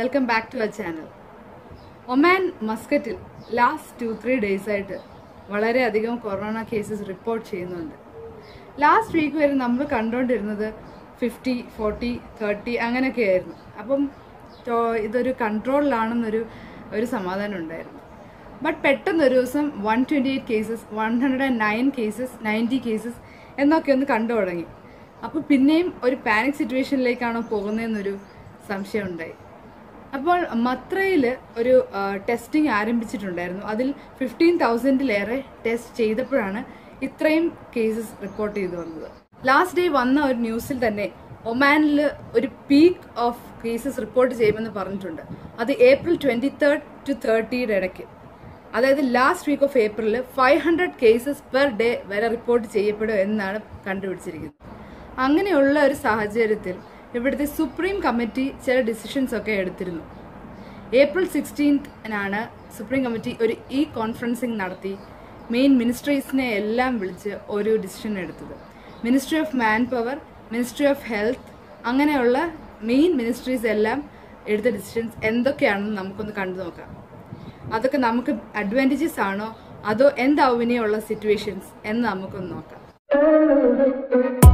welcome back to our channel Oman മസ്കറ്റിൽ last two three days ആയിട്ട് വളരെയധികം corona cases report ചെയ്യുന്നുണ്ട് last week വരെ നമ്മൾ കണ്ടുകൊണ്ടിരുന്നത് ഫിഫ്റ്റി ഫോർട്ടി തേർട്ടി അങ്ങനെയൊക്കെ ആയിരുന്നു അപ്പം ടോ- ഇതൊരു കൺട്രോളിലാണെന്നൊരു ഒരു സമാധാനം ഉണ്ടായിരുന്നു ബട്ട് പെട്ടെന്ന് ഒരു ദിവസം one twenty eight cases one hundred and nine cases ninety cases എന്നൊക്കെ ഒന്ന് കണ്ടു തുടങ്ങി അപ്പോൾ പിന്നെയും ഒരു പാനിക് സിറ്റുവേഷനിലേക്കാണോ പോകുന്നതെന്നൊരു സംശയം ഉണ്ടായി അപ്പോൾ മത്രയിൽ ഒരു ടെസ്റ്റിംഗ് ആരംഭിച്ചിട്ടുണ്ടായിരുന്നു അതിൽ ഫിഫ്റ്റീൻ തൗസൻഡിലേറെ ടെസ്റ്റ് ചെയ്തപ്പോഴാണ് ഇത്രയും കേസസ് റിപ്പോർട്ട് ചെയ്തു വന്നത് ലാസ്റ്റ് ഡേ വന്ന ഒരു ന്യൂസിൽ തന്നെ ഒമാനിൽ ഒരു പീക്ക് ഓഫ് കേസസ് റിപ്പോർട്ട് ചെയ്യുമെന്ന് പറഞ്ഞിട്ടുണ്ട് അത് ഏപ്രിൽ ട്വന്റി തേർഡ് ടു തേർട്ടിയുടെ ഇടയ്ക്ക് അതായത് ലാസ്റ്റ് വീക്ക് ഓഫ് ഏപ്രിലിൽ five hundred cases per day വരെ റിപ്പോർട്ട് ചെയ്യപ്പെടും എന്നാണ് കണ്ടുപിടിച്ചിരിക്കുന്നത് അങ്ങനെയുള്ള ഒരു സാഹചര്യത്തിൽ ഇവിടുത്തെ സുപ്രീം കമ്മിറ്റി ചില ഡിസിഷൻസ് ഒക്കെ എടുത്തിരുന്നു ഏപ്രിൽ സിക്സ്റ്റീൻത്തിനാണ് സുപ്രീം കമ്മിറ്റി ഒരു ഇ കോൺഫറൻസിംഗ് നടത്തി മെയിൻ മിനിസ്ട്രീസിനെ എല്ലാം വിളിച്ച് ഒരു ഡിസിഷൻ എടുത്തത് ministry of manpower ministry of health അങ്ങനെയുള്ള മെയിൻ മിനിസ്ട്രീസ് എല്ലാം എടുത്ത ഡിസിഷൻസ് എന്തൊക്കെയാണെന്ന് നമുക്കൊന്ന് കണ്ടു നോക്കാം അതൊക്കെ നമുക്ക് അഡ്വാൻറ്റേജസ് ആണോ അതോ എന്താവും ഇനിയുള്ള സിറ്റുവേഷൻസ് എന്ന് നമുക്കൊന്ന് നോക്കാം